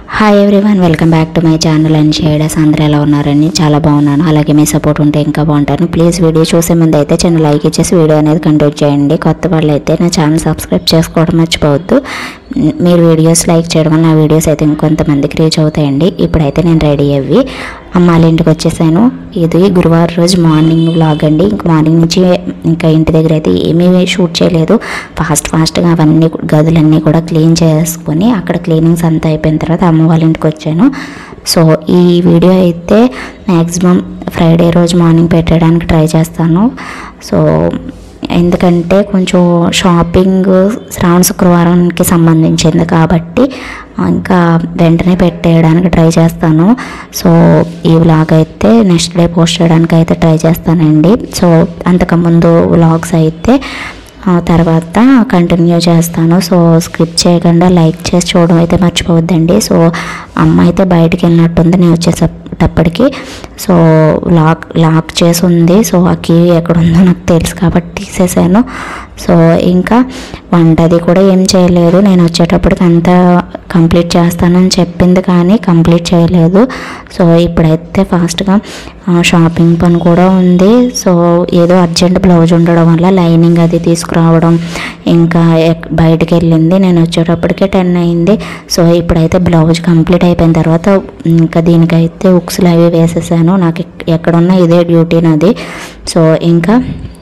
hi everyone welcome back to my channel and shades అందరూ ఎలా ఉన్నారని చాలా బాగున్నాను అలాగే మీ సపోర్ట్ ఉంటే ఇంకా బాగుంటాను ప్లీజ్ వీడియో చూసే ముందు అయితే చిన్న లైక్ ఇచ్చేసి వీడియో అనేది కంటిన్యూ చేయండి కొత్త వాళ్ళు అయితే నా ఛానల్ సబ్స్క్రైబ్ చేసుకోవడం మర్చిపోవద్దు మీరు వీడియోస్ లైక్ చేయడం వల్ల నా వీడియోస్ అయితే ఇంకొంతమందికి రీచ్ అవుతాయండి ఇప్పుడైతే నేను రెడీ అయ్యి అమ్మ వాళ్ళ ఇంటికి వచ్చేసాను ఇది గురువారం రోజు మార్నింగ్ వ్లాగ్ అండి ఇంక మార్నింగ్ నుంచి ఇంకా ఇంటి దగ్గర అయితే ఏమీ షూట్ చేయలేదు ఫాస్ట్ ఫాస్ట్గా అవన్నీ కు- గదులన్నీ కూడా క్లీన్ చేసుకొని అక్కడ క్లీనింగ్స్ అంతా అయిపోయిన తర్వాత అమ్మ వాళ్ళ ఇంటికి వచ్చాను సో ఈ వీడియో అయితే మ్యాక్సిమం ఫ్రైడే రోజు మార్నింగ్ పెట్టడానికి ట్రై చేస్తాను సో ఎందుకంటే కొంచెం షాపింగ్ శ్రావణ శుక్రవారానికి సంబంధించింది కాబట్టి ఇంకా వెంటనే పెట్టేయడానికి ట్రై చేస్తాను సో ఈ వ్లాగ్ అయితే నెక్స్ట్ డే పోస్ట్ చేయడానికి అయితే ట్రై చేస్తానండి సో అంతకుముందు వ్లాగ్స్ అయితే ఆ తర్వాత కంటిన్యూ చేస్తాను సో స్కిప్ చేయకుండా లైక్ చేసి చూడడం అయితే మర్చిపోవద్దండి సో అమ్మ అయితే బయటికి వెళ్ళినట్టుంది నేను వచ్చేటప్పటికి సో లాక్ లాక్ చేసి ఉంది సో ఆ కీ ఎక్కడ ఉందో నాకు తెలుసు కాబట్టి తీసేసాను సో ఇంకా వంటది కూడా ఏం చేయలేదు నేను వచ్చేటప్పటికి అంతా కంప్లీట్ చేస్తానని చెప్పింది కానీ కంప్లీట్ చేయలేదు సో ఇప్పుడైతే ఫాస్ట్గా షాపింగ్ పని కూడా ఉంది సో ఏదో అర్జెంట్ బ్లౌజ్ ఉండడం వల్ల లైనింగ్ అది తీసుకురావడం ఇంకా ఎక్- బయటికి వెళ్ళింది నేను వచ్చేటప్పటికే టెన్ అయింది సో ఇప్పుడైతే బ్లౌజ్ కంప్లీట్ అయిపోయిన తర్వాత ఇంకా దీనికైతే ఉక్స్లు అవి వేసేసాను నాకు ఎక్- ఎక్కడున్నా ఇదే డ్యూటీ నాది సో ఇంకా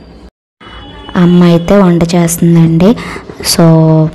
అమ్మ అయితే వంట చేస్తుందండి సో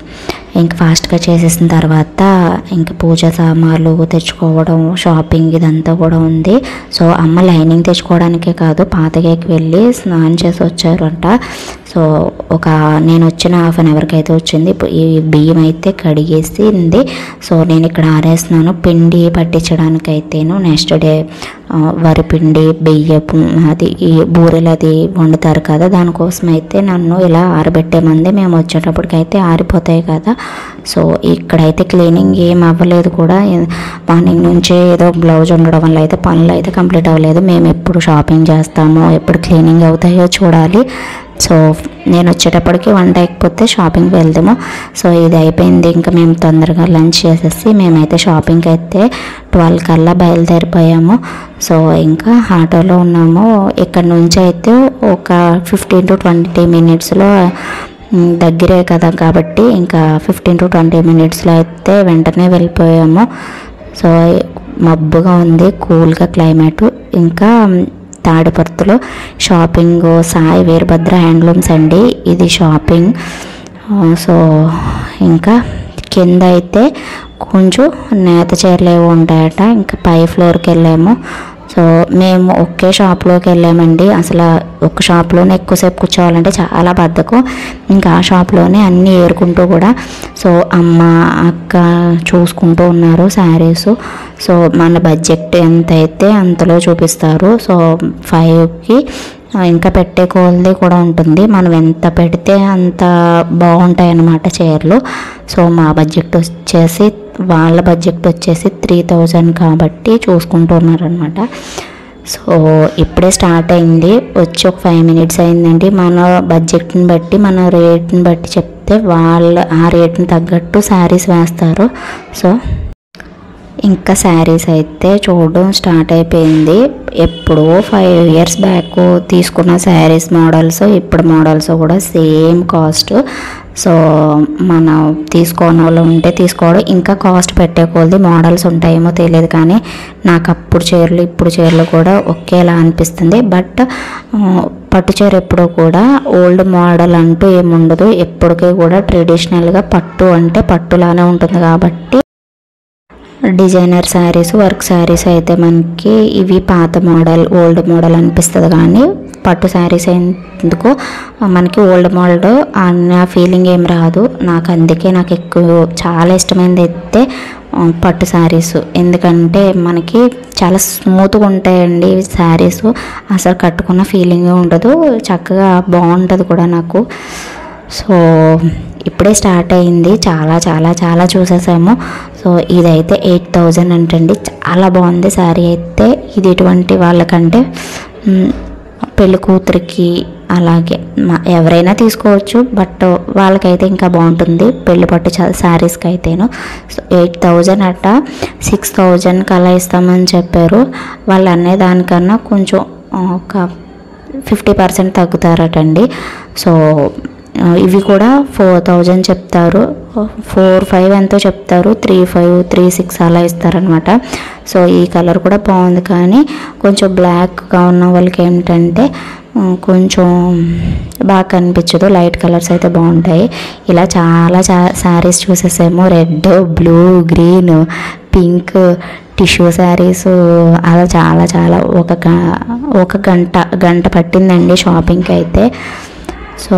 ఇంక ఫాస్ట్గా చేసేసిన తర్వాత ఇంక పూజ సామాన్లు తెచ్చుకోవడం షాపింగ్ ఇదంతా కూడా ఉంది సో అమ్మ లైనింగ్ తెచ్చుకోవడానికే కాదు పాతగేకి వెళ్ళి స్నానం చేసి వచ్చారంట సో ఒక నేను వచ్చిన హాఫ్ అన్ అవర్కి అయితే వచ్చింది ఇప్పుడు ఈ బియ్యం అయితే కడిగేసింది సో నేను ఇక్కడ ఆరేస్తున్నాను పిండి పట్టించడానికి అయితేను నెక్స్ట్ డే ఆ, వరి పిండి బియ్యపు అది ఈ బూరెలు అది వండుతారు కదా దానికోసం అయితే నన్ను ఇలా ఆరబెట్టేమంది మేము వచ్చేటప్పటికైతే ఆరిపోతాయి కదా సో ఇక్కడైతే క్లీనింగ్ ఏం అవ్వలేదు కూడా మార్నింగ్ నుంచే ఏదో బ్లౌజ్ ఉండడం వల్ల అయితే పనులు అయితే కంప్లీట్ అవ్వలేదు మేము ఎప్పుడు షాపింగ్ చేస్తామో ఎప్పుడు క్లీనింగ్ అవుతాయో చూడాలి సో నేను వచ్చేటప్పటికి వంట అయిపోతే షాపింగ్కి వెళ్దాము సో ఇది అయిపోయింది ఇంకా మేము తొందరగా లంచ్ చేసేసి మేమైతే షాపింగ్కి అయితే ట్వెల్వ్ కల్లా బయలుదేరిపోయాము సో ఇంకా ఆటోలో ఉన్నాము ఇక్కడ నుంచి అయితే ఒక ఫిఫ్టీన్ టు ట్వంటీ మినిట్స్లో మ్, దగ్గరే కదా కాబట్టి ఇంకా ఫిఫ్టీన్ టు ట్వంటీ మినిట్స్లో అయితే వెంటనే వెళ్ళిపోయాము సో మబ్బుగా ఉంది కూల్గా క్లైమేట్ ఇంకా మ్, తాడిపర్తిలో షాపింగ్ సాయి వీరభద్ర హ్యాండ్లూమ్స్ అండి ఇది షాపింగ్ ఆ, సో ఇంకా కింద అయితే కొంచెం నేత చీరలు ఏవో ఉంటాయట ఇంకా పై ఫ్లోర్కి వెళ్ళాము సో మేము ఒకే షాప్లోకి వెళ్ళామండి అసలు ఒక షాప్లోనే ఎక్కువసేపు కూర్చోవాలంటే చాలా బద్ధకం ఇంకా ఆ షాప్లోనే అన్నీ ఏరుకుంటూ కూడా సో అమ్మ అక్క చూసుకుంటూ ఉన్నారు శారీస్ సో మన బడ్జెట్ ఎంత అయితే అంతలో చూపిస్తారు సో ఫైవ్కి ఇంకా పెట్టే కోల్ది కూడా ఉంటుంది మనం ఎంత పెడితే అంత బాగుంటాయి అన్నమాట చీరలు సో మా బడ్జెట్ వచ్చేసి వాళ్ళ బడ్జెట్ వచ్చేసి త్రీ థౌజండ్ కాబట్టి చూసుకుంటున్నారనమాట సో ఇప్పుడే స్టార్ట్ అయింది వచ్చి ఒక ఫైవ్ మినిట్స్ అయిందండి మన బడ్జెట్ని బట్టి మన రేట్ని బట్టి చెప్తే వాళ్ళ ఆ రేట్ని తగ్గట్టు శారీస్ వేస్తారు సో ఇంకా శారీస్ అయితే చూడడం స్టార్ట్ అయిపోయింది ఎప్పుడో ఫైవ్ ఇయర్స్ బ్యాక్ తీసుకున్న శారీస్ మోడల్స్ ఇప్పుడు మోడల్స్ కూడా సేమ్ కాస్ట్ సో మనం తీసుకోని వాళ్ళు ఉంటే తీసుకోవడం ఇంకా కాస్ట్ పెట్టే కొలది మోడల్స్ ఉంటాయేమో తెలియదు కానీ నాకు అప్పుడు చీరలు ఇప్పుడు చీరలు కూడా ఒకేలా అనిపిస్తుంది బట్ ఆ, పట్టు చీర ఎప్పుడూ కూడా ఓల్డ్ మోడల్ అంటూ ఏముండదు ఎప్పటికీ కూడా ట్రెడిషనల్గా పట్టు అంటే పట్టులానే ఉంటుంది కాబట్టి డిజైనర్ శారీస్ వర్క్ శారీస్ అయితే మనకి ఇవి పాత మోడల్ ఓల్డ్ మోడల్ అనిపిస్తుంది కానీ పట్టు శారీస్ ఎందుకు మనకి ఓల్డ్ మోడల్ అన్న ఫీలింగ్ ఏం రాదు నాకు అందుకే నాకు ఎక్కువ చాలా ఇష్టమైనది అయితే ఆ, పట్టు శారీస్ ఎందుకంటే మనకి చాలా స్మూత్గా ఉంటాయండి శారీస్ అసలు కట్టుకున్న ఫీలింగ్ ఉండదు చక్కగా బాగుంటుంది కూడా నాకు సో ఇప్పుడే స్టార్ట్ అయింది చాలా చాలా చాలా చూసేసాము సో ఇదైతే ఎయిట్ థౌజండ్ అంటండి చాలా బాగుంది శారీ అయితే ఇది ఇటువంటి వాళ్ళకంటే మ్, పెళ్లి కూతురికి అలాగే మా- ఎవరైనా తీసుకోవచ్చు బట్ వాళ్ళకైతే ఇంకా బాగుంటుంది పెళ్లి పట్టు శారీస్కి అయితేను సో ఎయిట్ థౌజండ్ అట్ట సిక్స్ థౌజండ్కి అలా ఇస్తామని చెప్పారు వాళ్ళు అనే దానికన్నా కొంచెం ఆ, ఒక ఫిఫ్టీ పర్సెంట్ తగ్గుతారటండి సో ఆ, ఇవి కూడా ఫోర్ థౌజండ్ చెప్తారు ఫోర్ ఫైవ్ ఎంతో చెప్తారు త్రీ ఫైవ్ త్రీ సిక్స్ అలా ఇస్తారనమాట సో ఈ కలర్ కూడా బాగుంది కానీ కొంచెం బ్లాక్గా ఉన్న వాళ్ళకి ఏంటంటే ఆ, కొంచెం బాగా కనిపించదు లైట్ కలర్స్ అయితే బాగుంటాయి ఇలా చాలా చా శారీస్ చూసేసాము red blue green pink tissue saris అలా చాలా చాలా ఒక గ- ఒక గంట గంట పట్టిందండి షాపింగ్కి అయితే సో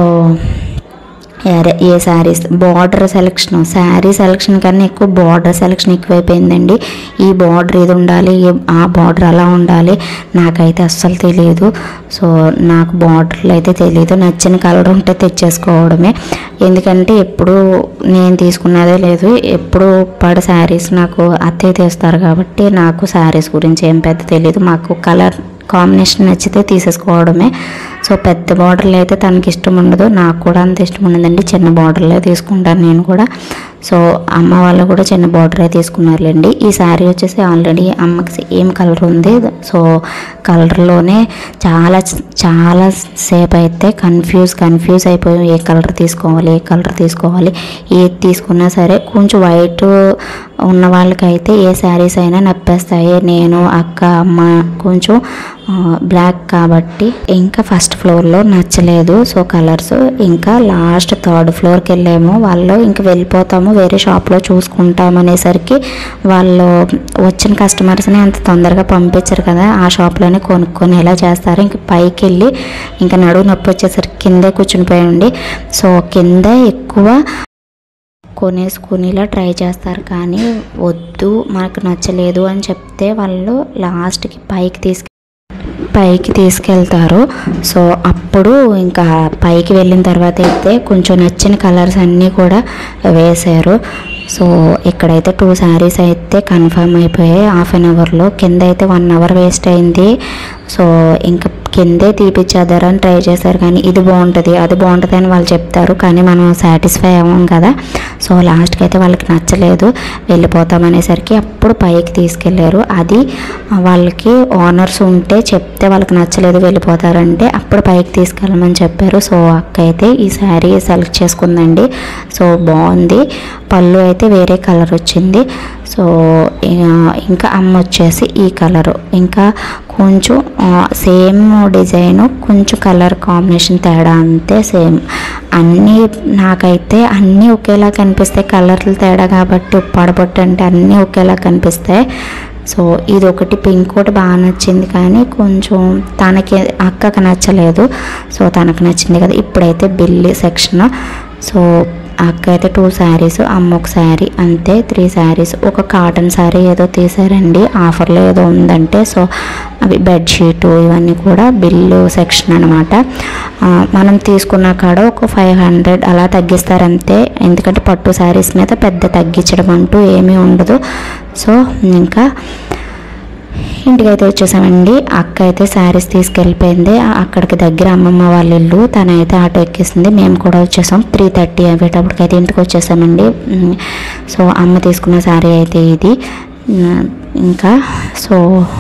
ఏ- ఏ saris border selection sari selection కన్నా ఎక్కువ బార్డర్ సెలెక్షన్ ఎక్కువైపోయిందండి ఈ బార్డర్ ఇది ఉండాలి ఈ- ఆ బార్డర్ అలా ఉండాలి నాకైతే అస్సలు తెలియదు సో నాకు బార్డర్లు అయితే తెలియదు నచ్చిన కలర్ ఉంటే తెచ్చేసుకోవడమే ఎందుకంటే ఎప్పుడు నేను తీసుకున్నదే లేదు ఎప్పుడు పడ శారీస్ నాకు అత్తయ్య తీస్తారు కాబట్టి నాకు శారీస్ గురించి ఏం పెద్ద తెలియదు మాకు కలర్ కాంబినేషన్ నచ్చితే తీసేసుకోవడమే సో పెద్ద బార్డర్లు అయితే తనకి ఇష్టం ఉండదు నాకు కూడా అంత ఇష్టం ఉండదండి చిన్న బార్డర్లే తీసుకుంటాను నేను కూడా సో అమ్మ వాళ్ళు కూడా చిన్న బార్డరే తీసుకున్నారులేండి ఈ శారీ వచ్చేసి ఆల్రెడీ అమ్మకి సేమ్ కలర్ ఉంది సో కలర్లోనే చాలా చాలా సేపు అయితే కన్ఫ్యూజ్ కన్ఫ్యూజ్ అయిపోయి ఏ కలర్ తీసుకోవాలి ఏ కలర్ తీసుకోవాలి ఏది తీసుకున్నా సరే కొంచెం వైట్ ఉన్న వాళ్ళకైతే ఏ శారీస్ అయినా నప్పేస్తాయి నేను అక్క అమ్మ కొంచెం ఆ, బ్లాక్ కాబట్టి ఇంకా ఫస్ట్ ఫ్లోర్లో నచ్చలేదు సో కలర్స్ ఇంకా లాస్ట్ థర్డ్ ఫ్లోర్కి వెళ్ళాము వాళ్ళు ఇంక వెళ్ళిపోతాము వేరే షాప్లో చూసుకుంటాం అనేసరికి వాళ్ళు వచ్చిన కస్టమర్స్ని అంత తొందరగా పంపించరు కదా ఆ షాప్లోనే కొనుక్కొని ఎలా చేస్తారు ఇంక పైకి వెళ్ళి ఇంకా నడువు నొప్పి వచ్చేసరికి కిందే కూర్చుని పోయండి సో కింద ఎక్కువ కొనేసుకునేలా ట్రై చేస్తారు కానీ వద్దు మనకు నచ్చలేదు అని చెప్తే వాళ్ళు లాస్ట్కి పైకి తీసుకు పైకి తీసుకెళ్తారు సో అప్పుడు ఇంకా పైకి వెళ్ళిన తర్వాత అయితే కొంచెం నచ్చిన కలర్స్ అన్నీ కూడా వేశారు సో ఇక్కడైతే టూ శారీస్ అయితే కన్ఫర్మ్ అయిపోయాయి హాఫ్ అన్ అవర్లో కింద అయితే వన్ అవర్ వేస్ట్ అయింది సో ఇంకా కిందే తీపిచ్చేద్దారని ట్రై చేశారు కానీ ఇది బాగుంటుంది అది బాగుంటుంది అని వాళ్ళు చెప్తారు కానీ మనం సాటిస్ఫై అవ్వం కదా సో లాస్ట్కి అయితే వాళ్ళకి నచ్చలేదు వెళ్ళిపోతాం అనేసరికి అప్పుడు పైకి తీసుకెళ్ళారు అది వాళ్ళకి ఓనర్స్ ఉంటే చెప్తే వాళ్ళకి నచ్చలేదు వెళ్ళిపోతారంటే అప్పుడు పైకి తీసుకెళ్ళమని చెప్పారు సో అక్క అయితే ఈ శారీ సెలెక్ట్ చేసుకుందండి సో బాగుంది పళ్ళు అయితే వేరే కలర్ వచ్చింది సో ఇక- ఇంకా అమ్మ వచ్చేసి ఈ కలరు ఇంకా కొంచెం సేమ్ డిజైన్ కొంచెం కలర్ కాంబినేషన్ తేడా అంతే సేమ్ అన్నీ నాకైతే అన్నీ ఒకేలా కనిపిస్తాయి కలర్లు తేడా కాబట్టి ఉప్పాడబొట్టు అంటే అన్నీ ఒకేలా కనిపిస్తాయి సో ఇది ఒకటి పింక్ ఒకటి బాగా నచ్చింది కానీ కొంచెం తనకి అక్కకి నచ్చలేదు సో తనకు నచ్చింది కదా ఇప్పుడైతే బిల్లి సెక్షన్ సో అక్క అయితే టూ శారీస్ అమ్మ ఒక శారీ అంతే త్రీ శారీస్ ఒక కాటన్ శారీ ఏదో తీసారండి ఆఫర్లో ఏదో ఉందంటే సో అవి బెడ్షీటు ఇవన్నీ కూడా బిల్లు సెక్షన్ అనమాట మనం తీసుకున్న కాడ ఒక ఫైవ్ హండ్రెడ్ అలా తగ్గిస్తారు అంతే ఎందుకంటే పట్టు శారీస్ మీద పెద్ద తగ్గించడం అంటూ ఏమీ ఉండదు సో ఇంకా ఇంటికైతే వచ్చేసామండి అక్క అయితే శారీస్ తీసుకెళ్ళిపోయింది ఆ- అక్కడికి దగ్గర అమ్మమ్మ వాళ్ళ ఇల్లు తనైతే ఆటో ఎక్కేసింది మేము కూడా వచ్చేసాం త్రీ థర్టీ అయ్యేటప్పటికి అయితే ఇంటికి వచ్చేసామండి ఉమ్, సో అమ్మ తీసుకున్న శారీ అయితే ఇది ఉమ్, ఇంకా సో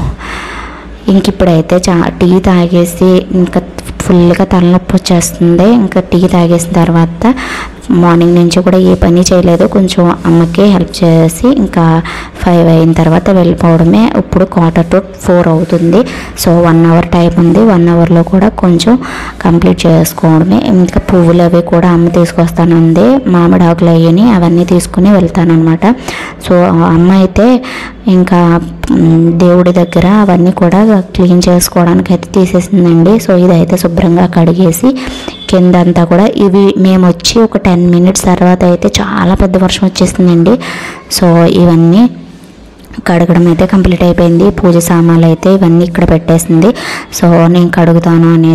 ఇంక ఇప్పుడైతే చా టీ తాగేసి ఇంకా ఫుల్గా తలనొప్పి వచ్చేస్తుంది ఇంకా టీ తాగేసిన తర్వాత మార్నింగ్ నుంచి కూడా ఏ పని చేయలేదు కొంచెం అమ్మకి హెల్ప్ చేసి ఇంకా ఫైవ్ అయిన తర్వాత వెళ్ళిపోవడమే ఇప్పుడు క్వార్టర్ టు ఫోర్ అవుతుంది సో వన్ అవర్ టైం ఉంది వన్ అవర్లో కూడా కొంచెం కంప్లీట్ చేసుకోవడమే ఇంకా పువ్వులు అవి కూడా అమ్మ తీసుకొస్తానంది మామిడి ఆకులు అయ్యని అవన్నీ తీసుకుని వెళ్తానమాట సో అమ్మ అయితే ఇంకా మ్, దేవుడి దగ్గర అవన్నీ కూడా క్లీన్ చేసుకోవడానికి అయితే తీసేసిందండి సో ఇదైతే శుభ్రంగా కడిగేసి కింద అంతా కూడా ఇవి మేము వచ్చి ఒక టెన్ మినిట్స్ తర్వాత అయితే చాలా పెద్ద వర్షం వచ్చేసిందండి సో ఇవన్నీ కడగడం అయితే కంప్లీట్ అయిపోయింది పూజ సామాన్లు అయితే ఇవన్నీ ఇక్కడ పెట్టేసింది సో నేను కడుగుతాను అనే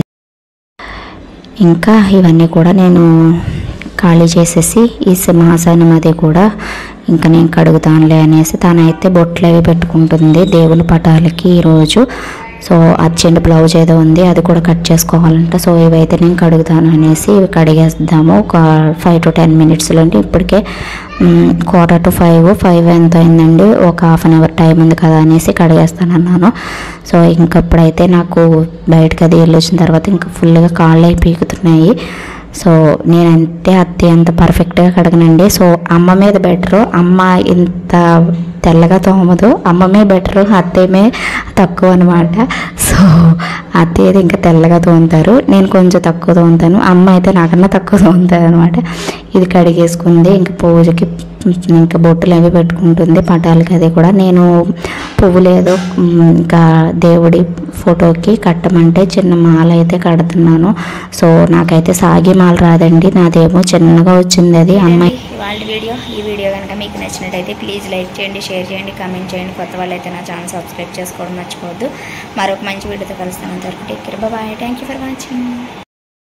ఇంకా ఇవన్నీ కూడా నేను ఖాళీ చేసేసి ఈ సింహాసనం అది కూడా ఇంకా నేను కడుగుతానులే అనేసి తనైతే బొట్లు అవి పెట్టుకుంటుంది దేవుని పటాలకి ఈరోజు సో అర్జెంట్ బ్లౌజ్ ఏదో ఉంది అది కూడా కట్ చేసుకోవాలంట సో ఇవైతే నేను కడుగుతాను అనేసి ఇవి కడిగేద్దాము ఒక ఫైవ్ టు టెన్ మినిట్స్లో అంటే ఇప్పటికే క్వార్టర్ టు ఫైవ్ ఫైవ్ ఎంత అయిందండి ఒక హాఫ్ అన్ అవర్ టైం ఉంది కదా అనేసి కడిగేస్తానన్నాను సో ఇంకప్పుడైతే నాకు బయటకు అది వెళ్ళి వచ్చిన తర్వాత ఇంకా ఫుల్గా కాళ్ళు అయి పీకుతున్నాయి సో నేనంతే అత్తే అంత పర్ఫెక్ట్గా కడగనండి సో అమ్మ మీద బెటరు అమ్మ ఇంత తెల్లగా తోమదు అమ్మమే బెటరు అత్తేమే తక్కువ అనమాట సో అత్తయ్యది ఇంకా తెల్లగా తోముతారు నేను కొంచెం తక్కువ తోముతాను అమ్మ అయితే నాకన్నా తక్కువ తోముతారు అనమాట ఇది కడిగేసుకుంది ఇంకా పూజకి ఇంకా బొట్టులు అవి పెట్టుకుంటుంది పటాలకి అది కూడా నేను పువ్వులు ఏదో మ్, ఇంకా దేవుడి ఫోటోకి కట్టమంటే చిన్న మాల అయితే కడుతున్నాను సో నాకైతే సాగి మాల రాదండి నాదేమో చిన్నగా వచ్చింది అది అమ్మాయి వాళ్ళ వీడియో ఈ వీడియో కనుక మీకు నచ్చినట్టయితే ప్లీజ్ లైక్ చేయండి షేర్ చేయండి కామెంట్ చేయండి కొత్త వాళ్ళైతే నా ఛానల్ సబ్స్క్రైబ్ చేసుకోవడం మర్చిపోవద్దు మరొక మంచి వీడియోతో కలుస్తాను అంతవరకు take care bye thank you for watching